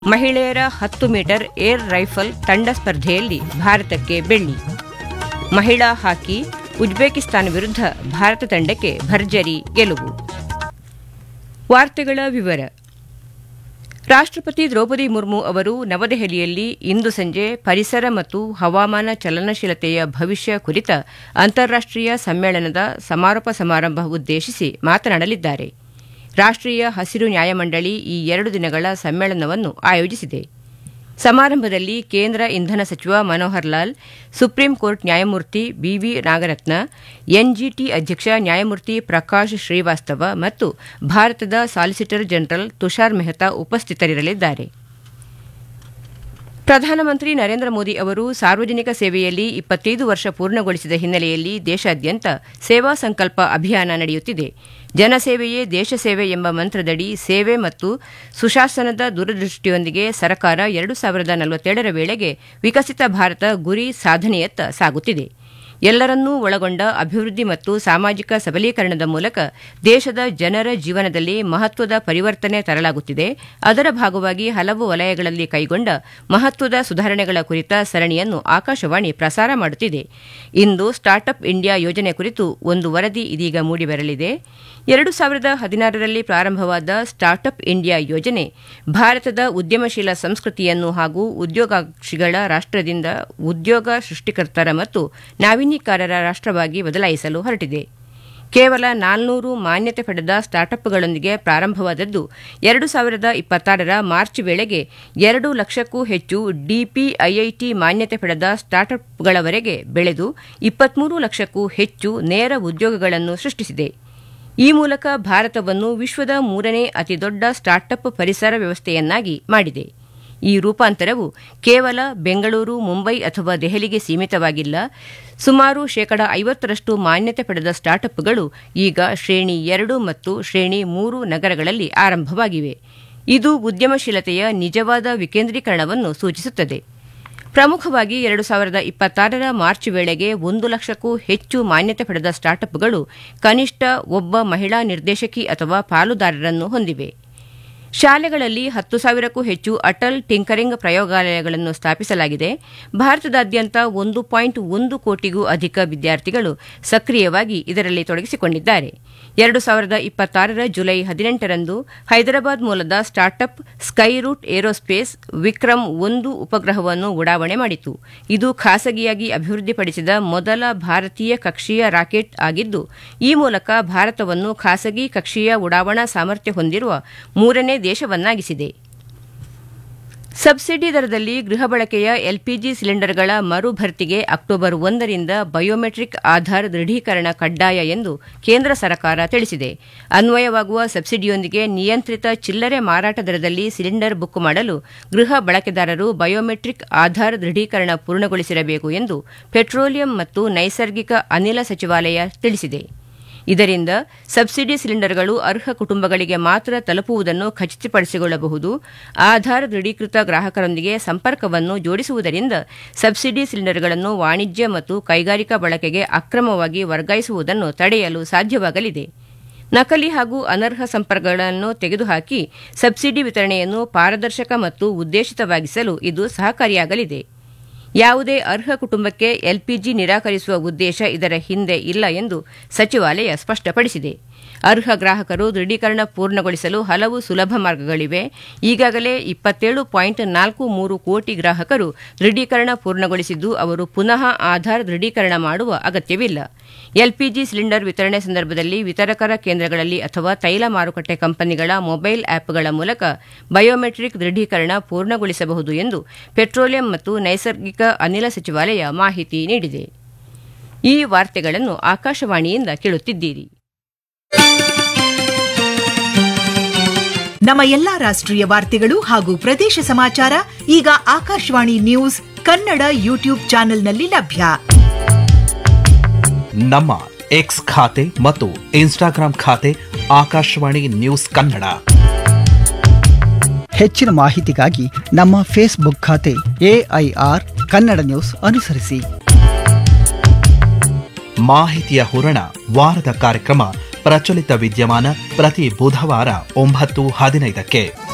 ಮಹಿಳೆಯರ ಹತ್ತು metre air rifle ತಂಡ ಸ್ಪರ್ಧೆಯಲ್ಲಿ ಭಾರತಕ್ಕೆ ಬೆಳ್ಳಿ ಮಹಿಳಾ ಹಾಕಿ ಉಜ್ಬೇಕಿಸ್ತಾನ ವಿರುದ್ಧ ಭಾರತ ತಂಡಕ್ಕೆ ಭರ್ಜರಿ ಗೆಲುವು ವಾರ್ತೆಗಳ ವಿವರ ರಾಷ್ಟ್ರಪತಿ ದ್ರೌಪದಿ ಮುರ್ಮು ಅವರು ನವದೆಹಲಿಯಲ್ಲಿ ಇಂದು ಸಂಜೆ ಪರಿಸರ ಮತ್ತು ಹವಾಮಾನ ಚಲನಶೀಲತೆಯ ಭವಿಷ್ಯ ಕುರಿತ ಅಂತಾರಾಷ್ಟೀಯ ಸಮ್ಮೇಳನದ ಸಮಾರೋಪ ಸಮಾರಂಭ ಉದ್ದೇಶಿಸಿ ಮಾತನಾಡಲಿದ್ದಾರೆ ರಾಷ್ಟ್ರೀಯ ಹಸಿರು ನ್ಯಾಯಮಂಡಳಿ ಈ ಎರಡು ದಿನಗಳ ಸಮ್ಮೇಳನವನ್ನು ಆಯೋಜಿಸಿದೆ ಸಮಾರಂಭದಲ್ಲಿ ಕೇಂದ್ರ ಇಂಧನ ಸಚಿವ ಮನೋಹರ್ ಲಾಲ್ ಸುಪ್ರೀಂ ಕೋರ್ಟ್ ನ್ಯಾಯಮೂರ್ತಿ ಬಿವಿ ನಾಗರತ್ನ ಎನ್ಜಿಟಿ ಅಧ್ಯಕ್ಷ ನ್ಯಾಯಮೂರ್ತಿ ಪ್ರಕಾಶ್ ಶ್ರೀವಾಸ್ತವ ಮತ್ತು ಭಾರತದ ಸಾಲಿಸಿಟರ್ ಜನರಲ್ ತುಷಾರ್ ಮೆಹ್ತಾ ಉಪಸ್ಥಿತರಿರಲಿದ್ದಾರೆ ಪ್ರಧಾನಮಂತ್ರಿ ನರೇಂದ್ರ ಮೋದಿ ಅವರು ಸಾರ್ವಜನಿಕ ಸೇವೆಯಲ್ಲಿ ಇಪ್ಪತ್ತೈದು ವರ್ಷ ಪೂರ್ಣಗೊಳಿಸಿದ ಹಿನ್ನೆಲೆಯಲ್ಲಿ ದೇಶಾದ್ಯಂತ ಸೇವಾ ಸಂಕಲ್ಪ ಅಭಿಯಾನ ನಡೆಯುತ್ತಿದೆ ಜನಸೇವೆಯೇ ದೇಶ ಸೇವೆ ಎಂಬ ಮಂತ್ರದಡಿ ಸೇವೆ ಮತ್ತು ಸುಶಾಸನದ ದೂರದೃಷ್ಟಿಯೊಂದಿಗೆ ಸರ್ಕಾರ ಎರಡು ಸಾವಿರದ ನಲವತ್ತೇಳರ ವೇಳೆಗೆ ವಿಕಸಿತ ಭಾರತ ಗುರಿ ಸಾಧನೆಯತ್ತ ಸಾಗುತ್ತಿದೆ ಎಲ್ಲರನ್ನೂ ಒಳಗೊಂಡ ಅಭಿವೃದ್ಧಿ ಮತ್ತು ಸಾಮಾಜಿಕ ಸಬಲೀಕರಣದ ಮೂಲಕ ದೇಶದ ಜನರ ಜೀವನದಲ್ಲಿ ಮಹತ್ವದ ಪರಿವರ್ತನೆ ತರಲಾಗುತ್ತಿದೆ ಅದರ ಭಾಗವಾಗಿ ಹಲವು ವಲಯಗಳಲ್ಲಿ ಕೈಗೊಂಡ ಮಹತ್ವದ ಸುಧಾರಣೆಗಳ ಕುರಿತ ಸರಣಿಯನ್ನು ಆಕಾಶವಾಣಿ ಪ್ರಸಾರ ಮಾಡುತ್ತಿದೆ ಇಂದು ಸ್ಟಾರ್ಟ್ಅಪ್ ಇಂಡಿಯಾ ಯೋಜನೆ ಕುರಿತು ಒಂದು ವರದಿ ಇದೀಗ ಮೂಡಿಬರಲಿದೆ ಎರಡು ಸಾವಿರದ ಹದಿನಾರರಲ್ಲಿ ಪ್ರಾರಂಭವಾದ ಸ್ಟಾರ್ಟ್ಅಪ್ ಇಂಡಿಯಾ ಯೋಜನೆ ಭಾರತದ ಉದ್ಯಮಶೀಲ ಸಂಸ್ಕೃತಿಯನ್ನು ಹಾಗೂ ಉದ್ಯೋಗಾಕ್ಷಿಗಳ ರಾಷ್ಟದಿಂದ ಉದ್ಯೋಗ ಸೃಷ್ಟಿಕರ್ತರ ಮತ್ತು ನಾವೀನ್ಯಕಾರರ ರಾಷ್ಟವಾಗಿ ಬದಲಾಯಿಸಲು ಹೊರಟಿದೆ ಕೇವಲ ನಾಲ್ನೂರು ಮಾನ್ಯತೆ ಪಡೆದ ಸ್ಟಾರ್ಟ್ಅಪ್ಗಳೊಂದಿಗೆ ಪ್ರಾರಂಭವಾದದ್ದು ಎರಡು ಸಾವಿರದ ಇಪ್ಪತ್ತಾರರ ಮಾರ್ಚ್ ವೇಳೆಗೆ ಎರಡು ಲಕ್ಷಕ್ಕೂ ಹೆಚ್ಚು ಡಿಪಿಐಐಟಿ ಮಾನ್ಯತೆ ಪಡೆದ ಸ್ಟಾರ್ಟ್ಅಪ್ಗಳವರೆಗೆ ಬೆಳೆದು ಇಪ್ಪತ್ಮೂರು ಲಕ್ಷಕ್ಕೂ ಹೆಚ್ಚು ನೇರ ಉದ್ಯೋಗಗಳನ್ನು ಸೃಷ್ಟಿಸಿದೆ ಈ ಮೂಲಕ ಭಾರತವನ್ನು ವಿಶ್ವದ ಮೂರನೇ ಅತಿದೊಡ್ಡ ಸ್ಟಾರ್ಟ್ಅಪ್ ಪರಿಸರ ವ್ಯವಸ್ಥೆಯನ್ನಾಗಿ ಮಾಡಿದೆ ಈ ರೂಪಾಂತರವು ಕೇವಲ ಬೆಂಗಳೂರು ಮುಂಬೈ ಅಥವಾ ದೆಹಲಿಗೆ ಸೀಮಿತವಾಗಿಲ್ಲ ಸುಮಾರು ಶೇಕಡ ಐವತ್ತರಷ್ಟು ಮಾನ್ಯತೆ ಪಡೆದ ಸ್ಟಾರ್ಟ್ಅಪ್ಗಳು ಈಗ ಶ್ರೇಣಿ ಎರಡು ಮತ್ತು ಶ್ರೇಣಿ ಮೂರು ನಗರಗಳಲ್ಲಿ ಆರಂಭವಾಗಿವೆ ಇದು ಉದ್ಯಮಶೀಲತೆಯ ನಿಜವಾದ ವಿಕೇಂದ್ರೀಕರಣವನ್ನು ಸೂಚಿಸುತ್ತದೆ ಪ್ರಮುಖವಾಗಿ ಎರಡು ಸಾವಿರದ ಇಪ್ಪತ್ತಾರರ ಮಾರ್ಚ್ ವೇಳೆಗೆ ಒಂದು ಲಕ್ಷಕ್ಕೂ ಹೆಚ್ಚು ಮಾನ್ಯತೆ ಪಡೆದ ಸ್ಟಾರ್ಟ್ಅಪ್ಗಳು ಕನಿಷ್ಠ ಒಬ್ಬ ಮಹಿಳಾ ನಿರ್ದೇಶಕಿ ಅಥವಾ ಪಾಲುದಾರರನ್ನು ಹೊಂದಿವೆ ಶಾಲೆಗಳಲ್ಲಿ ಹತ್ತು ಸಾವಿರಕ್ಕೂ ಹೆಚ್ಚು ಅಟಲ್ ಟಿಂಕರಿಂಗ್ ಪ್ರಯೋಗಾಲಯಗಳನ್ನು ಸ್ಥಾಪಿಸಲಾಗಿದೆ ಭಾರತದಾದ್ಯಂತ ಒಂದು ಪಾಯಿಂಟ್ ಒಂದು ಕೋಟಿಗೂ ಅಧಿಕ ವಿದ್ಯಾರ್ಥಿಗಳು ಸಕ್ರಿಯವಾಗಿ ಇದರಲ್ಲಿ ತೊಡಗಿಸಿಕೊಂಡಿದ್ದಾರೆ ಎರಡು ಸಾವಿರದ ಇಪ್ಪತ್ತಾರರ ಜುಲೈ ಹದಿನೆಂಟರಂದು ಹೈದರಾಬಾದ್ ಮೂಲದ ಸ್ಟಾರ್ಟ್ಅಪ್ ಸ್ಕೈರೂಟ್ ಏರೋಸ್ಪೇಸ್ ವಿಕ್ರಮ್ ಒಂದು ಉಪಗ್ರಹವನ್ನು ಉಡಾವಣೆ ಮಾಡಿತು ಇದು ಖಾಸಗಿಯಾಗಿ ಅಭಿವೃದ್ಧಿಪಡಿಸಿದ ಮೊದಲ ಭಾರತೀಯ ಕಕ್ಷೀಯ ರಾಕೆಟ್ ಆಗಿದ್ದು ಈ ಮೂಲಕ ಭಾರತವನ್ನು ಖಾಸಗಿ ಕಕ್ಷೀಯ ಉಡಾವಣಾ ಸಾಮರ್ಥ್ಯ ಹೊಂದಿರುವ ಮೂರನೇ ದೇಶವನ್ನಾಗಿಸಿದೆ ಸಬ್ಸಿಡಿ ದರದಲ್ಲಿ ಗೃಹ ಬಳಕೆಯ ಎಲ್ಪಿಜಿ ಸಿಲಿಂಡರ್ಗಳ ಮರು ಭರ್ತಿಗೆ ಅಕ್ಟೋಬರ್ ಒಂದರಿಂದ ಬಯೋಮೆಟ್ರಿಕ್ ಆಧಾರ್ ದೃಢೀಕರಣ ಕಡ್ಡಾಯ ಎಂದು ಕೇಂದ್ರ ಸರ್ಕಾರ ತಿಳಿಸಿದೆ ಅನ್ವಯವಾಗುವ ಸಬ್ಸಿಡಿಯೊಂದಿಗೆ ನಿಯಂತ್ರಿತ ಚಿಲ್ಲರೆ ಮಾರಾಟ ದರದಲ್ಲಿ ಸಿಲಿಂಡರ್ ಬುಕ್ ಮಾಡಲು ಗೃಹ ಬಳಕೆದಾರರು ಬಯೋಮೆಟ್ರಿಕ್ ಆಧಾರ್ ದೃಢೀಕರಣ ಪೂರ್ಣಗೊಳಿಸಿರಬೇಕು ಎಂದು ಪೆಟ್ರೋಲಿಯಂ ಮತ್ತು ನೈಸರ್ಗಿಕ ಅನಿಲ ಸಚಿವಾಲಯ ತಿಳಿಸಿದೆ ಇದರಿಂದ ಸಬ್ಸಿಡಿ ಸಿಲಿಂಡರ್ಗಳು ಅರ್ಹ ಕುಟುಂಬಗಳಿಗೆ ಮಾತ್ರ ತಲುಪುವುದನ್ನು ಖಚಿತಪಡಿಸಿಕೊಳ್ಳಬಹುದು ಆಧಾರ್ ದೃಢೀಕೃತ ಗ್ರಾಹಕರೊಂದಿಗೆ ಸಂಪರ್ಕವನ್ನು ಜೋಡಿಸುವುದರಿಂದ ಸಬ್ಸಿಡಿ ಸಿಲಿಂಡರ್ಗಳನ್ನು ವಾಣಿಜ್ಯ ಮತ್ತು ಕೈಗಾರಿಕಾ ಬಳಕೆಗೆ ಅಕ್ರಮವಾಗಿ ವರ್ಗಾಯಿಸುವುದನ್ನು ತಡೆಯಲು ಸಾಧ್ಯವಾಗಲಿದೆ ನಕಲಿ ಹಾಗೂ ಅನರ್ಹ ಸಂಪರ್ಕಗಳನ್ನು ತೆಗೆದುಹಾಕಿ ಸಬ್ಸಿಡಿ ವಿತರಣೆಯನ್ನು ಪಾರದರ್ಶಕ ಮತ್ತು ಉದ್ದೇಶಿತವಾಗಿಸಲು ಇದು ಸಹಕಾರಿಯಾಗಲಿದೆ ಯಾವುದೇ ಅರ್ಹ ಕುಟುಂಬಕ್ಕೆ ಎಲ್ಪಿಜಿ ನಿರಾಕರಿಸುವ ಉದ್ದೇಶ ಇದರ ಹಿಂದೆ ಇಲ್ಲ ಎಂದು ಸಚಿವಾಲಯ ಸ್ಪಷ್ಟಪಡಿಸಿದೆ ಅರ್ಹ ಗ್ರಾಹಕರು ದೃಢೀಕರಣ ಪೂರ್ಣಗೊಳಿಸಲು ಹಲವು ಸುಲಭ ಮಾರ್ಗಗಳಿವೆ ಈಗಾಗಲೇ ಇಪ್ಪತ್ತೇಳು ಪಾಯಿಂಟ್ ನಾಲ್ಕು ಮೂರು ಕೋಟಿ ಗ್ರಾಹಕರು ದೃಢೀಕರಣ ಪೂರ್ಣಗೊಳಿಸಿದ್ದು ಅವರು ಪುನಃ ಆಧಾರ್ ದೃಢೀಕರಣ ಮಾಡುವ ಅಗತ್ಯವಿಲ್ಲ ಎಲ್ಪಿಜಿ ಸಿಲಿಂಡರ್ ವಿತರಣೆ ಸಂದರ್ಭದಲ್ಲಿ ವಿತರಕರ ಕೇಂದ್ರಗಳಲ್ಲಿ ಅಥವಾ ತೈಲ ಮಾರುಕಟ್ಟೆ ಕಂಪನಿಗಳ ಮೊಬೈಲ್ ಆ್ಯಪ್ಗಳ ಮೂಲಕ ಬಯೋಮೆಟ್ರಿಕ್ ದೃಢೀಕರಣ ಪೂರ್ಣಗೊಳಿಸಬಹುದು ಎಂದು ಪೆಟ್ರೋಲಿಯಂ ಮತ್ತು ನೈಸರ್ಗಿಕ ಅನಿಲ ಸಚಿವಾಲಯ ಮಾಹಿತಿ ನೀಡಿದೆ ಈ ವಾರ್ತೆಗಳನ್ನು ಆಕಾಶವಾಣಿಯಿಂದ ಕೇಳುತ್ತಿದ್ದೀರಿ ನಮ್ಮ ಎಲ್ಲಾ ರಾಷ್ಟ್ರೀಯ ವಾರ್ತೆಗಳು ಹಾಗೂ ಪ್ರದೇಶ ಸಮಾಚಾರ ಈಗ ಆಕಾಶವಾಣಿ ನ್ಯೂಸ್ ಕನ್ನಡ ಯೂಟ್ಯೂಬ್ ಚಾನೆಲ್ನಲ್ಲಿ ಲಭ್ಯ ನಮ್ಮ ಎಕ್ಸ್ ಖಾತೆ ಮತ್ತು ಇನ್ಸ್ಟಾಗ್ರಾಂ ಖಾತೆ ಆಕಾಶವಾಣಿ ನ್ಯೂಸ್ ಕನ್ನಡ ಹೆಚ್ಚಿನ ಮಾಹಿತಿಗಾಗಿ ನಮ್ಮ ಫೇಸ್ಬುಕ್ ಖಾತೆ ಎಐಆರ್ ಕನ್ನಡ ನ್ಯೂಸ್ ಅನುಸರಿಸಿ ಮಾಹಿತಿಯ ಹೂರಣ ವಾರದ ಕಾರ್ಯಕ್ರಮ ಪ್ರಚಲಿತ ವಿದ್ಯಮಾನ ಪ್ರತಿ ಬುಧವಾರ ಒಂಬತ್ತು ಹದಿನೈದಕ್ಕೆ